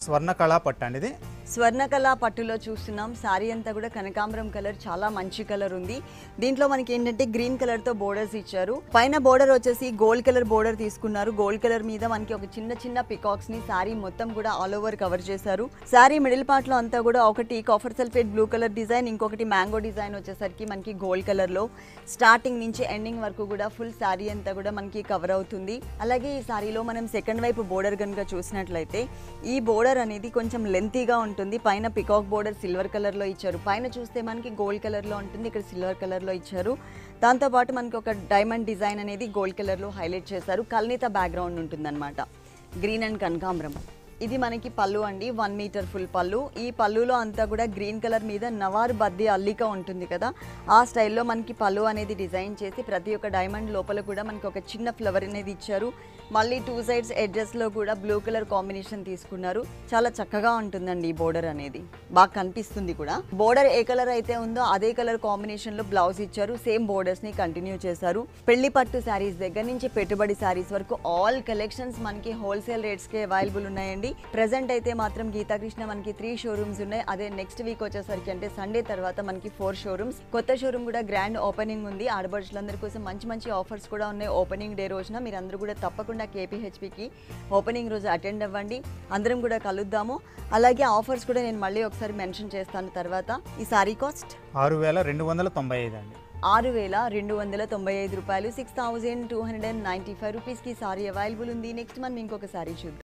స్వర్ణకళ పట్టు అండి ఇది స్వర్ణకళ పట్టులో చూస్తున్నాం శారీ అంతా కూడా కనకాంబరం కలర్ చాలా మంచి కలర్ ఉంది దీంట్లో మనకి ఏంటంటే గ్రీన్ కలర్ తో బోర్డర్స్ ఇచ్చారు పైన బోర్డర్ వచ్చేసి గోల్డ్ కలర్ బోర్డర్ తీసుకున్నారు గోల్డ్ కలర్ మీద మనకి ఒక చిన్న చిన్న పికాక్స్ ని శారీ మొత్తం కూడా ఆల్ ఓవర్ కవర్ చేశారు శారీ మిడిల్ పార్ట్ లో అంతా కూడా ఒకటి copper sulphate blue colour design ఇంకొకటి మ్యాంగో డిజైన్ వచ్చేసరికి మనకి గోల్డ్ కలర్ లో స్టార్టింగ్ నుంచి ఎండింగ్ వరకు కూడా ఫుల్ శారీ అంతా కూడా మనకి కవర్ అవుతుంది అలాగే ఈ శారీలో మనం సెకండ్ వైపు బోర్డర్ కనుక చూసినట్లయితే ఈ బోర్డర్ అనేది కొంచెం లెంతీగా ఉంటుంది పైన పికాక్ బోర్డర్ సిల్వర్ కలర్లో ఇచ్చారు పైన చూస్తే మనకి గోల్డ్ కలర్లో ఉంటుంది ఇక్కడ సిల్వర్ కలర్లో ఇచ్చారు దాంతోపాటు మనకి ఒక డైమండ్ డిజైన్ అనేది గోల్డ్ కలర్లో హైలైట్ చేశారు కల్నీత బ్యాక్గ్రౌండ్ ఉంటుందన్నమాట గ్రీన్ అండ్ కనకాంబరం ఇది మనకి పళ్ళు అండి వన్ మీటర్ ఫుల్ పళ్ళు ఈ పళ్ళులో అంతా కూడా గ్రీన్ కలర్ మీద నవారు బద్ది అల్లిక ఉంటుంది కదా ఆ స్టైల్లో మనకి పళ్ళు అనేది డిజైన్ చేసి ప్రతి ఒక్క డైమండ్ లోపల కూడా మనకి ఒక చిన్న ఫ్లవర్ అనేది ఇచ్చారు మళ్ళీ టూ సైడ్స్ ఎడ్జెస్లో కూడా బ్లూ కలర్ కాంబినేషన్ తీసుకున్నారు చాలా చక్కగా ఉంటుందండి ఈ బోర్డర్ అనేది బాగా కనిపిస్తుంది కూడా బోర్డర్ ఏ కలర్ అయితే ఉందో అదే కలర్ కాంబినేషన్లో బ్లౌజ్ ఇచ్చారు సేమ్ బోర్డర్స్ని కంటిన్యూ చేశారు పెళ్లి పట్టు శారీస్ దగ్గర నుంచి పెట్టుబడి శారీస్ వరకు ఆల్ కలెక్షన్స్ మనకి హోల్సేల్ రేట్స్కే అవైలబుల్ ఉన్నాయండి ప్రెసెంట్ అయితే మాత్రం గీతాకృష్ణ మనకి త్రీ షోరూమ్స్ ఉన్నాయి అదే నెక్స్ట్ వీక్ వచ్చేసరికి అంటే సండే తర్వాత మనకి ఫోర్ షోరూమ్స్ కొత్త షోరూమ్ కూడా గ్రాండ్ ఓపెనింగ్ ఉంది ఆడబడుచులందరి కోసం మంచి మంచి ఆఫర్స్ కూడా ఉన్నాయి ఓపెనింగ్ డే రోజున మీరు అందరూ కూడా తప్పకుండా కేపీహెచ్పికి ఓపెనింగ్ రోజు అటెండ్ అవ్వండి అందరం కూడా కలుద్దాము అలాగే ఆఫర్స్ కూడా నేను మళ్ళీ ఒకసారి మెన్షన్ చేస్తాను తర్వాత ఈ సారీ కాస్ట్ ఆరు వేల రెండు వందల తొంభై ఐదు అండి ఆరు వేల రెండు వందల తొంభై ఐదు రూపాయలు six thousand two hundred and ninety five రూపీస్కి సారీ అవైలబుల్ ఉంది నెక్స్ట్ మనం ఇంకొక సారీ చూద్దాం